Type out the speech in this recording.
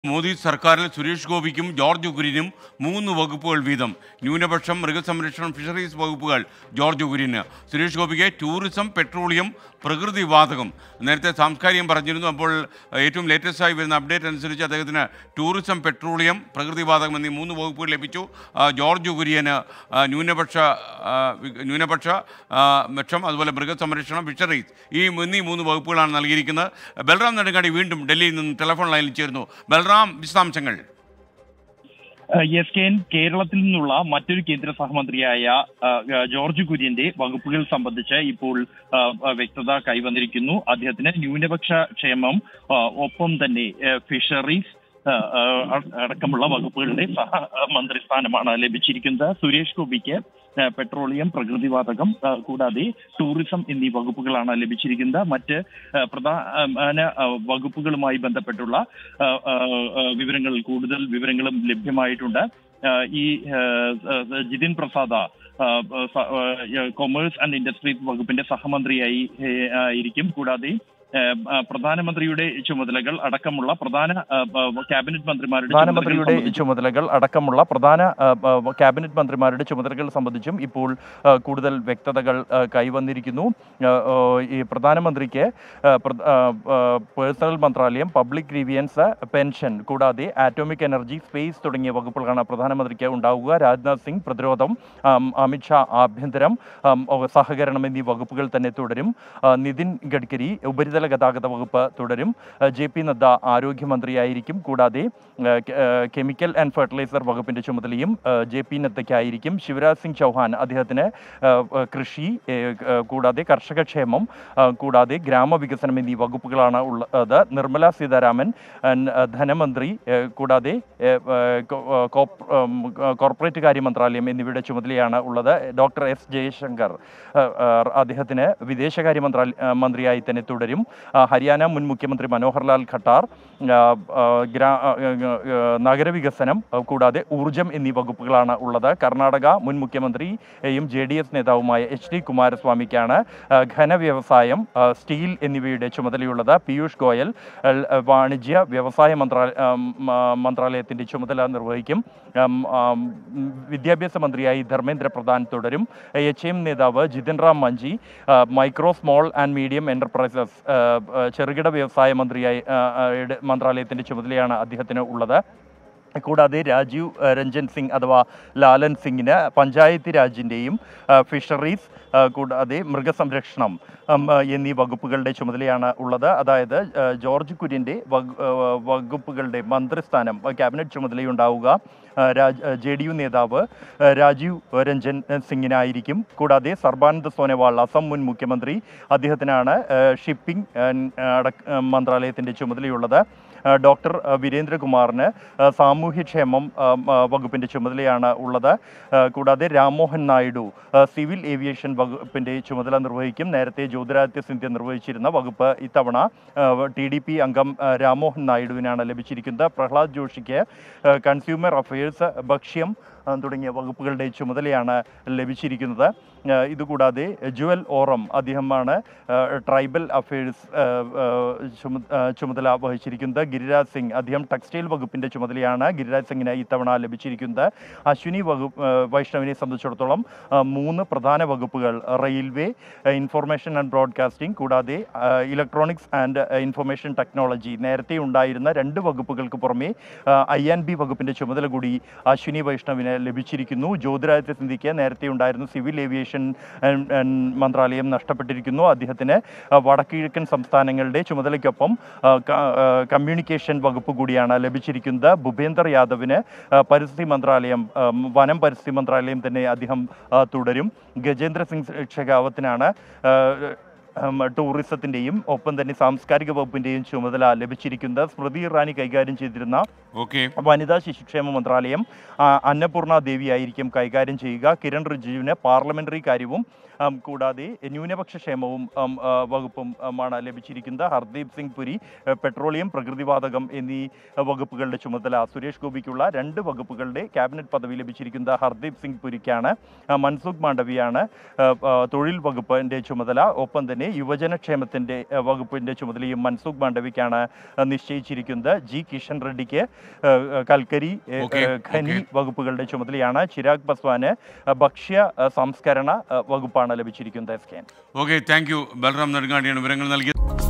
മോദി സർക്കാരിൽ സുരേഷ് ഗോപിക്കും ജോർജ് കുര്യനും മൂന്ന് വകുപ്പുകൾ വീതം ന്യൂനപക്ഷം മൃഗസംരക്ഷണം ഫിഷറീസ് വകുപ്പുകൾ ജോർജ് കുര്യന് സുരേഷ് ഗോപിക്ക് ടൂറിസം പെട്രോളിയം പ്രകൃതിവാതകം നേരത്തെ സാംസ്കാരികം പറഞ്ഞിരുന്നു അപ്പോൾ ഏറ്റവും ലേറ്റസ്റ്റ് ആയി വരുന്ന അപ്ഡേറ്റ് അനുസരിച്ച് അദ്ദേഹത്തിന് ടൂറിസം പെട്രോളിയം പ്രകൃതിവാതകം എന്നീ മൂന്ന് വകുപ്പുകൾ ലഭിച്ചു ആ, ജോർജ് കുര്യന് ആ, ന്യൂനപക്ഷ ആ, വി- ന്യൂനപക്ഷ ആ, പക്ഷം അതുപോലെ മൃഗസംരക്ഷണം ഫിഷറീസ് ഈ എന്നീ മൂന്ന് വകുപ്പുകളാണ് നൽകിയിരിക്കുന്നത് ബൽറാം നെടുങ്ങാടി വീണ്ടും ഡൽഹിയിൽ നിന്ന് ടെലിഫോൺ ലൈനിൽ ചേർന്നു ബൽറാം വിശദാംശങ്ങൾ എസ് കെ എൻ കേരളത്തിൽ നിന്നുള്ള മറ്റൊരു കേന്ദ്ര സഹമന്ത്രിയായ ആ, ആ, ജോർജ് കുര്യന്റെ വകുപ്പുകൾ സംബന്ധിച്ച് ഇപ്പോൾ ആ, ആ, വ്യക്തത കൈവന്നിരിക്കുന്നു അദ്ദേഹത്തിന് ന്യൂനപക്ഷ ക്ഷേമം ആ, ഒപ്പം തന്നെ ആ, ഫിഷറീസ് ആ, ആ, അടക്കമുള്ള വകുപ്പുകളുടെ സഹ ആ, മന്ത്രിസ്ഥാനമാണ് ലഭിച്ചിരിക്കുന്നത് സുരേഷ് ഗോപിക്ക് ആ, പെട്രോളിയം പ്രകൃതിവാതകം ആ, കൂടാതെ ടൂറിസം എന്നീ വകുപ്പുകളാണ് ലഭിച്ചിരിക്കുന്നത് മറ്റ് ആ, പ്രധാന ആ, വകുപ്പുകളുമായി ബന്ധപ്പെട്ടുള്ള ആ, ആ, ആ, വിവരങ്ങൾ കൂടുതൽ വിവരങ്ങളും ലഭ്യമായിട്ടുണ്ട് ആ, ഈ ആ, ആ, ജിതിൻ പ്രസാദ ആ, സ- ആ, കൊമേഴ്സ് ആൻഡ് ഇൻഡസ്ട്രീസ് വകുപ്പിന്റെ സഹമന്ത്രിയായി ഏ, ആയിരിക്കും കൂടാതെ ഏ, ആ, പ്രധാനമന്ത്രിയുടെ ചുമതലകൾ അടക്കമുള്ള പ്രധാന ആ, ആ, ക്യാബിനറ്റ് മന്ത്രിമാരുടെ ചുമതലകൾ പ്രധാനമന്ത്രിയുടെ സംബന്ധിച്ച് ചുമതലകൾ അടക്കമുള്ള പ്രധാന ആ, ആ, ക്യാബിനറ്റ് മന്ത്രിമാരുടെ ചുമതലകൾ സംബന്ധിച്ചും ഇപ്പോൾ ആ, കൂടുതൽ വ്യക്തതകൾ ആ, കൈവന്നിരിക്കുന്നു ആ, ആ, ഈ പ്രധാനമന്ത്രിക്ക് ആ, പ്ര- ആ, ആ, പേഴ്സണൽ മന്ത്രാലയം പബ്ലിക് ഗ്രീവിയൻസ് പെൻഷൻ കൂടാതെ ആറ്റോമിക് എനർജി സ്പേസ് തുടങ്ങിയ വകുപ്പുകളാണ് പ്രധാനമന്ത്രിക്ക് ഉണ്ടാവുക രാജ്നാഥ് സിംഗ് പ്രതിരോധം ആം, അമിത്ഷാ ആഭ്യന്തരം ആം, ഓ, സഹകരണം എന്നീ വകുപ്പുകൾ തന്നെ തുടരും ആ, നിതിൻ ഗഡ്കരി ഉപരിതല ഗതാഗത വകുപ്പ് തുടരും ആ, ജെ പി നദ്ദ ആരോഗ്യമന്ത്രിയായിരിക്കും കൂടാതെ ആ, കെ- ആ, കെമിക്കൽ ആൻഡ് ഫെർട്ടിലൈസർ വകുപ്പിന്റെ ചുമതലയും ആ, ജെ പി നദ്ദയ്ക്കായിരിക്കും ശിവരാജ് സിംഗ് ചൗഹാൻ അദ്ദേഹത്തിന് ആ, ആ, കൃഷി ഏ, ആ, കൂടാതെ കർഷകക്ഷേമം ആ, കൂടാതെ ഗ്രാമവികസനം എന്നീ വകുപ്പുകളാണ് ഉള്ളത് നിർമ്മല സീതാരാമൻ അൻ- ആ, ധനമന്ത്രി ഏ, കൂടാതെ ഏ, ആ, കോ- ആ, കോപ്പ്- ഉം, ആ, കോർപ്പറേറ്റ് കാര്യ മന്ത്രാലയം എന്നിവയുടെ ചുമതലയാണ് ഉള്ളത് ഡോക്ടർ എസ് ജയശങ്കർ ആ, ആ, അദ്ദേഹത്തിന് വിദേശകാര്യ മന്ത്രാലയ ആ, മന്ത്രിയായി തന്നെ തുടരും ആ, ഹരിയാന മുൻ മുഖ്യമന്ത്രി മനോഹർലാൽ ഖട്ടാർ ആ, ആ, ഗ്രാ ആ, ആ, ആ, നഗരവികസനം ആ, കൂടാതെ ഊർജം എന്നീ വകുപ്പുകളാണ് ഉള്ളത് കർണാടക മുൻ മുഖ്യമന്ത്രിയും ജെ ഡി എസ് നേതാവുമായ എച്ച് ഡി കുമാരസ്വാമിക്കാണ് ആ, ഘനവ്യവസായം ആ, സ്റ്റീൽ എന്നിവയുടെ ചുമതലയുള്ളത് പീയൂഷ് ഗോയൽ ആ, വാണിജ്യ വ്യവസായ മന്ത്രാലയ മന്ത്രാലയത്തിൻ്റെ ചുമതല നിർവഹിക്കും ആം, ആം, വിദ്യാഭ്യാസ മന്ത്രിയായി ധർമ്മേന്ദ്ര പ്രധാൻ തുടരും എച്ച് എം നേതാവ് ജിതിൻ റാം മഞ്ചി ആ, micro small and medium enterprises ആ, ആ, ചെറുകിട വ്യവസായ മന്ത്രിയായി ആ, ആ, യുടെ മന്ത്രാലയത്തിൻ്റെ ചുമതലയാണ് അദ്ദേഹത്തിന് ഉള്ളത് കൂടാതെ രാജീവ് ആ, രഞ്ജൻ സിംഗ് അഥവാ ലാലൻ സിംഗിന് പഞ്ചായത്ത് രാജിൻ്റെയും ഫിഷറീസ് ആ, കൂടാതെ മൃഗസംരക്ഷണം ഉം, ആ, എന്നീ വകുപ്പുകളുടെ ചുമതലയാണ് ഉള്ളത് അതായത് ആ, ജോർജ് കുര്യൻ്റെ വകു- ആ, വകുപ്പുകളുടെ മന്ത്രിസ്ഥാനം ആ, ക്യാബിനറ്റ് ചുമതലയുണ്ടാവുക ആ, രാജ് ജെ ഡി യു നേതാവ് ആ, രാജീവ് രഞ്ജൻ സിംഗിനായിരിക്കും കൂടാതെ സർബാനന്ദ് സോനോവാൾ അസം മുൻ മുഖ്യമന്ത്രി അദ്ദേഹത്തിനാണ് ആ, ഷിപ്പിംഗ് ആ, അടക്ക ആ, മന്ത്രാലയത്തിൻ്റെ ചുമതലയുള്ളത് ആ, ഡോക്ടർ ആ, വീരേന്ദ്രകുമാറിന് ആ, സാമൂഹ്യക്ഷേമം ആ, ആ, വകുപ്പിൻ്റെ ചുമതലയാണ് ഉള്ളത് ആ, കൂടാതെ രാംമോഹൻ നായിഡു ആ, സിവിൽ ഏവിയേഷൻ വകുപ്പിൻ്റെ ചുമതല നിർവഹിക്കും നേരത്തെ ജ്യോതിരാദിത്യ സിന്ധ്യ നിർവഹിച്ചിരുന്ന വകുപ്പ് ഇത്തവണ ടി ഡി പി അംഗം ആ, രാംമോഹൻ നായിഡുവിനാണ് ലഭിച്ചിരിക്കുന്നത് പ്രഹ്ലാദ് ജോഷിക്ക് ആ, കൺസ്യൂമർ അഫയേഴ്സ് ഭക്ഷ്യം ആ, തുടങ്ങിയ വകുപ്പുകളുടെ ചുമതലയാണ് ലഭിച്ചിരിക്കുന്നത് ആ, ഇതുകൂടാതെ ജുവൽ ഓറം അദ്ദേഹമാണ് ആ, ട്രൈബൽ അഫയേഴ്സ് ആ, ആ, ചുമ- ആ, ചുമതല വഹിച്ചിരിക്കുന്നത് ഗിരിരാജ് സിംഗ് അദ്ദേഹം ടെക്സ്റ്റൈൽ വകുപ്പിൻ്റെ ചുമതലയാണ് ഗിരിരാജ് സിംഗിന് ഇത്തവണ ലഭിച്ചിരിക്കുന്നത് അശ്വിനി വകുപ്പ് ആ, വൈഷ്ണവിനെ സംബന്ധിച്ചിടത്തോളം ആ, മൂന്ന് പ്രധാന വകുപ്പുകൾ റെയിൽവേ ഇൻഫർമേഷൻ ആൻഡ് ബ്രോഡ്കാസ്റ്റിംഗ് കൂടാതെ ഇലക്ട്രോണിക്സ് ആൻഡ് ഇൻഫർമേഷൻ ടെക്നോളജി നേരത്തെ ഉണ്ടായിരുന്ന രണ്ട് വകുപ്പുകൾക്ക് പുറമെ ഐ ആൻഡ് ബി വകുപ്പിൻ്റെ ചുമതല കൂടി അശ്വിനി വൈഷ്ണവിന് ലഭിച്ചിരിക്കുന്നു ജ്യോതിരാദിത്യ സിന്ധ്യയ്ക്ക് നേരത്തെ ഉണ്ടായിരുന്ന സിവിൽ ഏവിയേഷൻ ഉം, ഉം, മന്ത്രാലയം നഷ്ടപ്പെട്ടിരിക്കുന്നു അദ്ദേഹത്തിന് ആ, വടക്കുകിഴക്കൻ സംസ്ഥാനങ്ങളുടെ ചുമതലയ്ക്കൊപ്പം ആ, ക- ആ, കമ്മ്യൂണിക്കേഷൻ വകുപ്പ് കൂടിയാണ് ലഭിച്ചിരിക്കുന്നത് ഭൂപേന്ദർ യാദവിന് ആ, പരിസ്ഥിതി മന്ത്രാലയം ആ, വനം പരിസ്ഥിതി മന്ത്രാലയം തന്നെ അദ്ദേഹം ആ, തുടരും ഗജേന്ദ്ര സിംഗ് ഷെഖാവത്തിനാണ് ആ, ഉം, ടൂറിസത്തിൻ്റെയും ഒപ്പം തന്നെ സാംസ്കാരിക വകുപ്പിൻ്റെയും ചുമതല ലഭിച്ചിരിക്കുന്നത് സ്മൃതി ഇറാനി കൈകാര്യം ചെയ്തിരുന്ന ഓക്കെ വനിതാ ശിശുക്ഷേമ മന്ത്രാലയം ആ, അന്നപൂർണ ദേവി ആയിരിക്കും കൈകാര്യം ചെയ്യുക കിരൺ റിജിജുവിന് പാർലമെന്ററി കാര്യവും ആം, കൂടാതെ ന്യൂനപക്ഷ ക്ഷേമവും ആം, ആ, വകുപ്പും ആമാണ് ലഭിച്ചിരിക്കുന്നത് ഹർദീപ് സിംഗ് പുരി ആ, പെട്രോളിയം പ്രകൃതിവാതകം എന്നീ ആ, വകുപ്പുകളുടെ ചുമതല സുരേഷ് ഗോപിക്കുള്ള രണ്ട് വകുപ്പുകളുടെ ക്യാബിനറ്റ് പദവി ലഭിച്ചിരിക്കുന്നത് ഹർദീപ് സിംഗ് പുരിക്കാണ് ആ, മൻസുഖ് മാണ്ഡവിയാണ് ആ, ആ, തൊഴിൽ വകുപ്പിൻ്റെ ചുമതല ഒപ്പം തന്നെ തന്നെ യുവജനക്ഷേമത്തിൻ്റെ ഏഹ്, വകുപ്പിൻ്റെ ചുമതലയും മൻസുഖ് മാണ്ഡവിക്കാണ് ഏഹ്, നിശ്ചയിച്ചിരിക്കുന്നത് ജി കിഷൻ റെഡ്ഡിക്ക് ഏഹ്, ഏഹ്, കൽക്കരി ഏഹ്, ഓക്കേ, ഏഹ്, ഖനി ഓക്കേ. വകുപ്പുകളുടെ ചുമതലയാണ് ചിരാഗ് പസ്വാന് ഏഹ്, ഭക്ഷ്യ ഏഹ്, സംസ്കരണ ഏഹ്, വകുപ്പാണ് ലഭിച്ചിരിക്കുന്നത് S K okay thank you Balram നെടുങ്ങാടിയാണ് വിവരങ്ങൾ നൽകിയത്